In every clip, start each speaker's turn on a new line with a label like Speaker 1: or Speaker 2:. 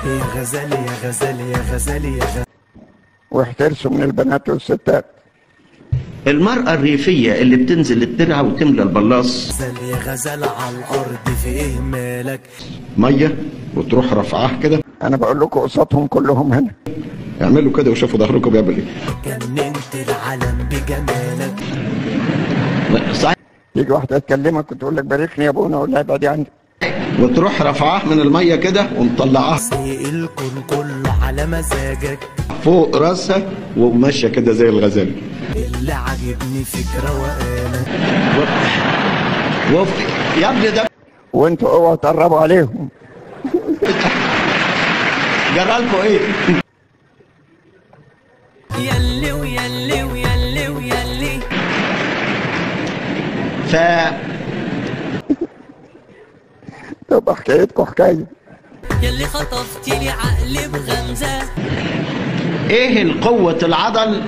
Speaker 1: يا غزال يا غزال يا غزال يا غزال
Speaker 2: واحترسوا من البنات والستات
Speaker 3: المرأة الريفية اللي بتنزل الترعة وتملى البلاص
Speaker 1: يا غزال على الارض في ايه مالك
Speaker 3: مية وتروح رفعها كده
Speaker 2: انا بقول لكم قصادهم كلهم هنا
Speaker 3: اعملوا كده وشوفوا ظهركم بيعمل ايه
Speaker 1: جننت العالم بجمالك
Speaker 3: صحيح
Speaker 2: يجي واحده تكلمك وتقول لك باركني يا ابونا اقول لها ابعدي عني
Speaker 3: وتروح رفعها من المية كده ومطلعاها
Speaker 1: سيق الكون كله على مزاجك
Speaker 3: فوق راسها وماشية كده زي الغزال
Speaker 1: اللي عاجبني فيك روقانك
Speaker 3: وف... يا ابني ده
Speaker 2: وانتوا اوعوا تقربوا عليهم
Speaker 3: جرالكوا ايه
Speaker 1: يلي ويلي ويلي ويلي
Speaker 3: ف
Speaker 2: تبقى حكايتكم حكايه
Speaker 1: يلي خطفتي لي عقلي بغمزة
Speaker 3: ايه القوة العضل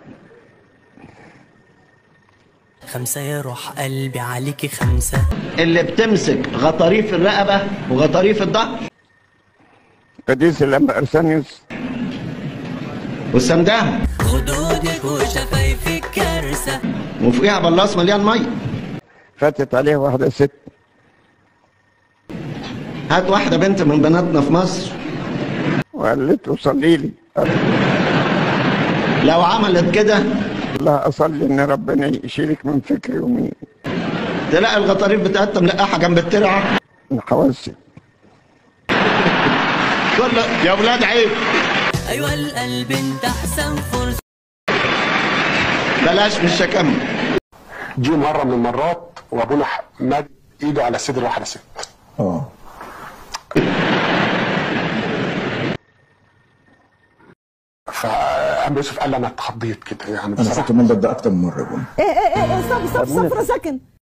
Speaker 1: خمسة يا روح قلبي عليكي خمسة
Speaker 3: اللي بتمسك غطاريف الرقبة وغطاريف الظهر
Speaker 2: قديس لما ارسانيوس
Speaker 3: والسمدان
Speaker 1: خدودك وشفايفك كارثة
Speaker 3: وفوقيها بلاص مليان مية
Speaker 2: فاتت عليه واحده ست
Speaker 3: هات واحدة بنت من بناتنا في مصر
Speaker 2: وقالت له صلي لي قال
Speaker 3: لو عملت كده
Speaker 2: لها اصلي ان ربنا يشيلك من فكري ومن
Speaker 3: تلاقي الغطاريف بتاعتها ملقحة جنب الترعة
Speaker 2: من حواسي
Speaker 3: كل يا ولاد عيب
Speaker 1: أيوة القلب انت أحسن فرصة
Speaker 3: بلاش مش هكمل
Speaker 4: جه مره من المرات وابونا ح- مد ايده على صدر واحده ست
Speaker 5: اه
Speaker 4: فقام يوسف قال لي انا اتخضيت كده يعني
Speaker 5: انا
Speaker 4: بصراحه
Speaker 5: شفت المنظر ده اكتر من مره يا بونا
Speaker 6: ايه ايه ايه stop stop stop for a second